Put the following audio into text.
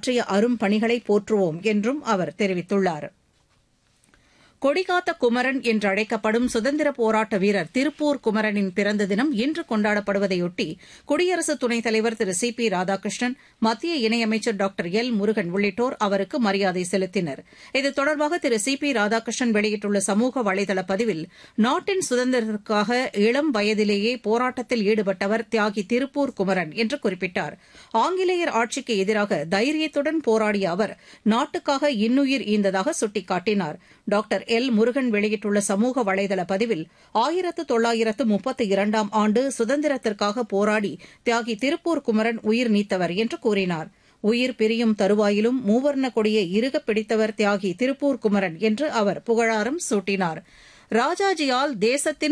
ஆற்றிய அரும் பணிகளை போற்றுவோம் என்றும் அவர் தெரிவித்துள்ளார் கொடிகாத்த குமரன் என்றழைக்கப்படும் சுதந்திர போராட்ட வீரர் திருப்பூர் குமரனின் பிறந்த தினம் இன்று கொண்டாடப்படுவதையொட்டி குடியரசு துணைத் தலைவர் திரு சி பி ராதாகிருஷ்ணன் மத்திய இணையமைச்சர் டாக்டர் எல் முருகன் உள்ளிட்டோர் அவருக்கு மரியாதை செலுத்தினர் இது தொடர்பாக திரு சி பி ராதாகிருஷ்ணன் வெளியிட்டுள்ள சமூக வலைதள பதிவில் நாட்டின் சுதந்திரத்திற்காக இளம் வயதிலேயே போராட்டத்தில் ஈடுபட்டவர் தியாகி திருப்பூர் குமரன் என்று குறிப்பிட்டார் ஆங்கிலேயர் ஆட்சிக்கு எதிராக தைரியத்துடன் போராடிய அவர் நாட்டுக்காக இன்னுயிர் ஈந்ததாக சுட்டிக்காட்டினார் டாக்டர் எல் முருகன் வெளியிட்டுள்ள சமூக வலைதள பதிவில் ஆயிரத்து தொள்ளாயிரத்து முப்பத்தி இரண்டாம் ஆண்டு சுதந்திரத்திற்காக போராடி தியாகி திருப்பூர் குமரன் உயிர் நீத்தவர் என்று கூறினார் உயிர் பிரியும் தருவாயிலும் மூவர்ண கொடியை இறுகப் பிடித்தவர் தியாகி திருப்பூர் குமரன் என்று அவர் புகழாரம் சூட்டினார் ராஜாஜியால் தேசத்தின்